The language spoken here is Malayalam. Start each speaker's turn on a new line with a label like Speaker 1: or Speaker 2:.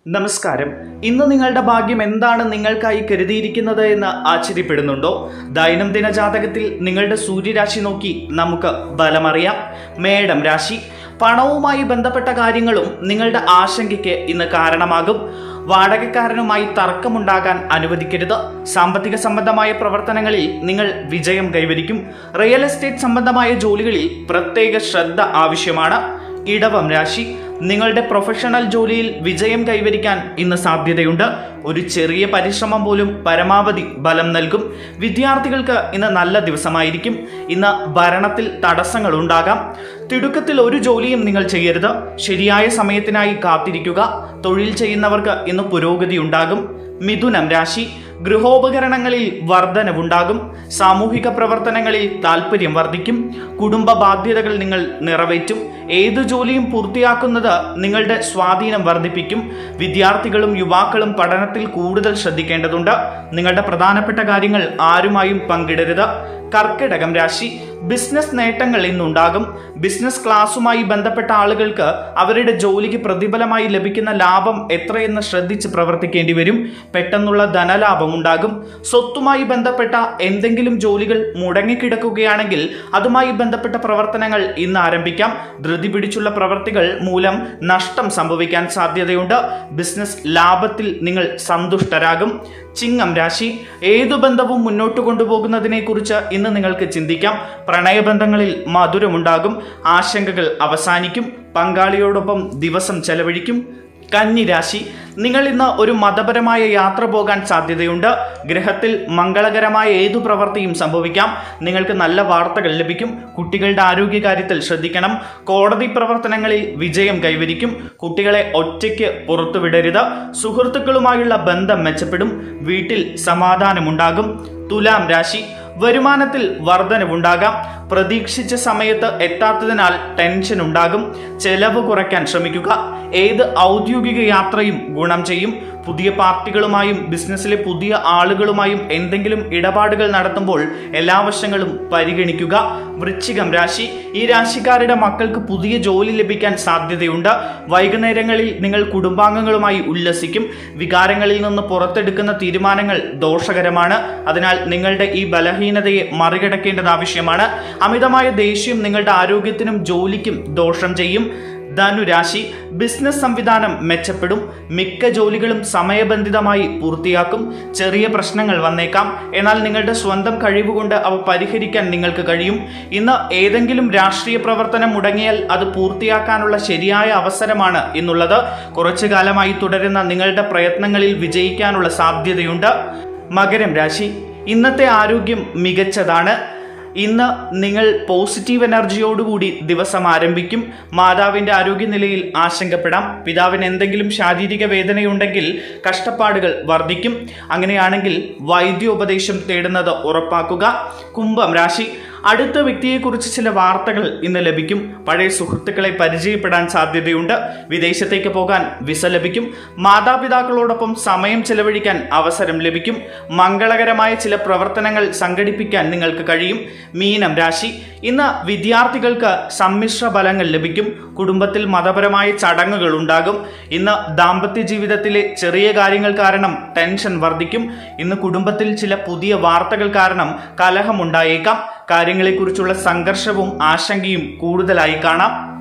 Speaker 1: നമസ്കാരം ഇന്ന് നിങ്ങളുടെ ഭാഗ്യം എന്താണ് നിങ്ങൾക്കായി കരുതിയിരിക്കുന്നത് എന്ന് ആശ്ചര്യപ്പെടുന്നുണ്ടോ ദൈനംദിന ജാതകത്തിൽ നിങ്ങളുടെ സൂര്യരാശി നോക്കി നമുക്ക് ബലമറിയാം മേടം രാശി പണവുമായി ബന്ധപ്പെട്ട കാര്യങ്ങളും നിങ്ങളുടെ ആശങ്കയ്ക്ക് ഇന്ന് കാരണമാകും വാടകക്കാരനുമായി തർക്കമുണ്ടാകാൻ അനുവദിക്കരുത് സാമ്പത്തിക സംബന്ധമായ പ്രവർത്തനങ്ങളിൽ നിങ്ങൾ വിജയം കൈവരിക്കും റിയൽ എസ്റ്റേറ്റ് സംബന്ധമായ ജോലികളിൽ പ്രത്യേക ശ്രദ്ധ ആവശ്യമാണ് ഇടവം രാശി നിങ്ങളുടെ പ്രൊഫഷണൽ ജോലിയിൽ വിജയം കൈവരിക്കാൻ ഇന്ന് സാധ്യതയുണ്ട് ഒരു ചെറിയ പരിശ്രമം പോലും പരമാവധി ബലം നൽകും വിദ്യാർത്ഥികൾക്ക് ഇന്ന് നല്ല ദിവസമായിരിക്കും ഇന്ന് ഭരണത്തിൽ തടസ്സങ്ങൾ ഉണ്ടാകാം തിടുക്കത്തിൽ ഒരു ജോലിയും നിങ്ങൾ ചെയ്യരുത് ശരിയായ സമയത്തിനായി കാത്തിരിക്കുക തൊഴിൽ ചെയ്യുന്നവർക്ക് ഇന്ന് പുരോഗതി ഉണ്ടാകും മിഥുനം രാശി ഗൃഹോപകരണങ്ങളിൽ വർധനവുണ്ടാകും സാമൂഹിക പ്രവർത്തനങ്ങളിൽ താല്പര്യം വർദ്ധിക്കും കുടുംബ ബാധ്യതകൾ നിങ്ങൾ നിറവേറ്റും ഏതു ജോലിയും പൂർത്തിയാക്കുന്നത് നിങ്ങളുടെ സ്വാധീനം വർദ്ധിപ്പിക്കും വിദ്യാർത്ഥികളും യുവാക്കളും പഠനത്തിൽ കൂടുതൽ ശ്രദ്ധിക്കേണ്ടതുണ്ട് നിങ്ങളുടെ പ്രധാനപ്പെട്ട കാര്യങ്ങൾ ആരുമായും പങ്കിടരുത് കർക്കിടകം രാശി ബിസിനസ് നേട്ടങ്ങൾ ഇന്നുണ്ടാകും ബിസിനസ് ക്ലാസുമായി ബന്ധപ്പെട്ട ആളുകൾക്ക് അവരുടെ ജോലിക്ക് പ്രതിഫലമായി ലഭിക്കുന്ന ലാഭം എത്രയെന്ന് ശ്രദ്ധിച്ച് പ്രവർത്തിക്കേണ്ടി വരും പെട്ടെന്നുള്ള ധനലാഭം ഉണ്ടാകും സ്വത്തുമായി ബന്ധപ്പെട്ട എന്തെങ്കിലും ജോലികൾ മുടങ്ങിക്കിടക്കുകയാണെങ്കിൽ അതുമായി ബന്ധപ്പെട്ട പ്രവർത്തനങ്ങൾ ഇന്ന് ആരംഭിക്കാം ധൃതി പിടിച്ചുള്ള പ്രവർത്തികൾ മൂലം നഷ്ടം സംഭവിക്കാൻ സാധ്യതയുണ്ട് ബിസിനസ് ലാഭത്തിൽ നിങ്ങൾ സന്തുഷ്ടരാകും ചിങ്ങം രാശി ഏതു ബന്ധവും മുന്നോട്ട് കൊണ്ടുപോകുന്നതിനെ കുറിച്ച് ഇന്ന് നിങ്ങൾക്ക് ചിന്തിക്കാം പ്രണയബന്ധങ്ങളിൽ മധുരമുണ്ടാകും ആശങ്കകൾ അവസാനിക്കും പങ്കാളിയോടൊപ്പം ദിവസം ചെലവഴിക്കും കന്നി രാശി നിങ്ങൾ ഇന്ന് ഒരു മതപരമായ യാത്ര പോകാൻ സാധ്യതയുണ്ട് ഗ്രഹത്തിൽ മംഗളകരമായ ഏതു പ്രവൃത്തിയും സംഭവിക്കാം നിങ്ങൾക്ക് നല്ല വാർത്തകൾ ലഭിക്കും കുട്ടികളുടെ ആരോഗ്യകാര്യത്തിൽ ശ്രദ്ധിക്കണം കോടതി പ്രവർത്തനങ്ങളിൽ വിജയം കൈവരിക്കും കുട്ടികളെ ഒറ്റയ്ക്ക് പുറത്തുവിടരുത് സുഹൃത്തുക്കളുമായുള്ള ബന്ധം മെച്ചപ്പെടും വീട്ടിൽ സമാധാനമുണ്ടാകും തുലാം രാശി വരുമാനത്തിൽ വർധനവുണ്ടാകാം പ്രതീക്ഷിച്ച സമയത്ത് എത്താത്തതിനാൽ ടെൻഷൻ ഉണ്ടാകും ചെലവ് കുറയ്ക്കാൻ ശ്രമിക്കുക ഏത് ഔദ്യോഗിക യാത്രയും ഗുണം ചെയ്യും പുതിയ പാർട്ടികളുമായും ബിസിനസ്സിലെ പുതിയ ആളുകളുമായും എന്തെങ്കിലും ഇടപാടുകൾ നടത്തുമ്പോൾ എല്ലാ വശങ്ങളും പരിഗണിക്കുക വൃശ്ചികം രാശി ഈ രാശിക്കാരുടെ മക്കൾക്ക് പുതിയ ജോലി ലഭിക്കാൻ സാധ്യതയുണ്ട് വൈകുന്നേരങ്ങളിൽ നിങ്ങൾ കുടുംബാംഗങ്ങളുമായി ഉല്ലസിക്കും വികാരങ്ങളിൽ നിന്ന് പുറത്തെടുക്കുന്ന തീരുമാനങ്ങൾ ദോഷകരമാണ് അതിനാൽ നിങ്ങളുടെ ഈ ബലഹീനതയെ മറികടക്കേണ്ടത് ആവശ്യമാണ് അമിതമായ ദേഷ്യം നിങ്ങളുടെ ആരോഗ്യത്തിനും ജോലിക്കും ദോഷം ചെയ്യും ധനുരാശി ബിസിനസ് സംവിധാനം മെച്ചപ്പെടും മിക്ക ജോലികളും സമയബന്ധിതമായി പൂർത്തിയാക്കും ചെറിയ പ്രശ്നങ്ങൾ വന്നേക്കാം എന്നാൽ നിങ്ങളുടെ സ്വന്തം കഴിവുകൊണ്ട് അവ പരിഹരിക്കാൻ നിങ്ങൾക്ക് കഴിയും ഇന്ന് ഏതെങ്കിലും രാഷ്ട്രീയ പ്രവർത്തനം മുടങ്ങിയാൽ അത് പൂർത്തിയാക്കാനുള്ള ശരിയായ അവസരമാണ് ഇന്നുള്ളത് കുറച്ചു കാലമായി തുടരുന്ന നിങ്ങളുടെ പ്രയത്നങ്ങളിൽ വിജയിക്കാനുള്ള സാധ്യതയുണ്ട് മകരം രാശി ഇന്നത്തെ ആരോഗ്യം മികച്ചതാണ് ഇന്ന് നിങ്ങൾ പോസിറ്റീവ് എനർജിയോടുകൂടി ദിവസം ആരംഭിക്കും മാതാവിൻ്റെ ആരോഗ്യനിലയിൽ ആശങ്കപ്പെടാം പിതാവിന് എന്തെങ്കിലും ശാരീരിക വേദനയുണ്ടെങ്കിൽ കഷ്ടപ്പാടുകൾ വർദ്ധിക്കും അങ്ങനെയാണെങ്കിൽ വൈദ്യോപദേശം തേടുന്നത് ഉറപ്പാക്കുക കുംഭം രാശി അടുത്ത വ്യക്തിയെക്കുറിച്ച് ചില വാർത്തകൾ ഇന്ന് ലഭിക്കും പഴയ സുഹൃത്തുക്കളെ പരിചയപ്പെടാൻ സാധ്യതയുണ്ട് വിദേശത്തേക്ക് പോകാൻ വിസ ലഭിക്കും മാതാപിതാക്കളോടൊപ്പം സമയം ചെലവഴിക്കാൻ അവസരം ലഭിക്കും മംഗളകരമായ ചില പ്രവർത്തനങ്ങൾ സംഘടിപ്പിക്കാൻ നിങ്ങൾക്ക് കഴിയും മീനം രാശി ഇന്ന് വിദ്യാർത്ഥികൾക്ക് സമ്മിശ്ര ഫലങ്ങൾ ലഭിക്കും കുടുംബത്തിൽ മതപരമായ ചടങ്ങുകൾ ഉണ്ടാകും ഇന്ന് ദാമ്പത്യ ജീവിതത്തിലെ ചെറിയ കാര്യങ്ങൾ കാരണം ടെൻഷൻ വർദ്ധിക്കും ഇന്ന് കുടുംബത്തിൽ ചില പുതിയ വാർത്തകൾ കാരണം കലഹമുണ്ടായേക്കാം കാര്യങ്ങളെക്കുറിച്ചുള്ള സംഘർഷവും ആശങ്കയും കൂടുതലായി കാണാം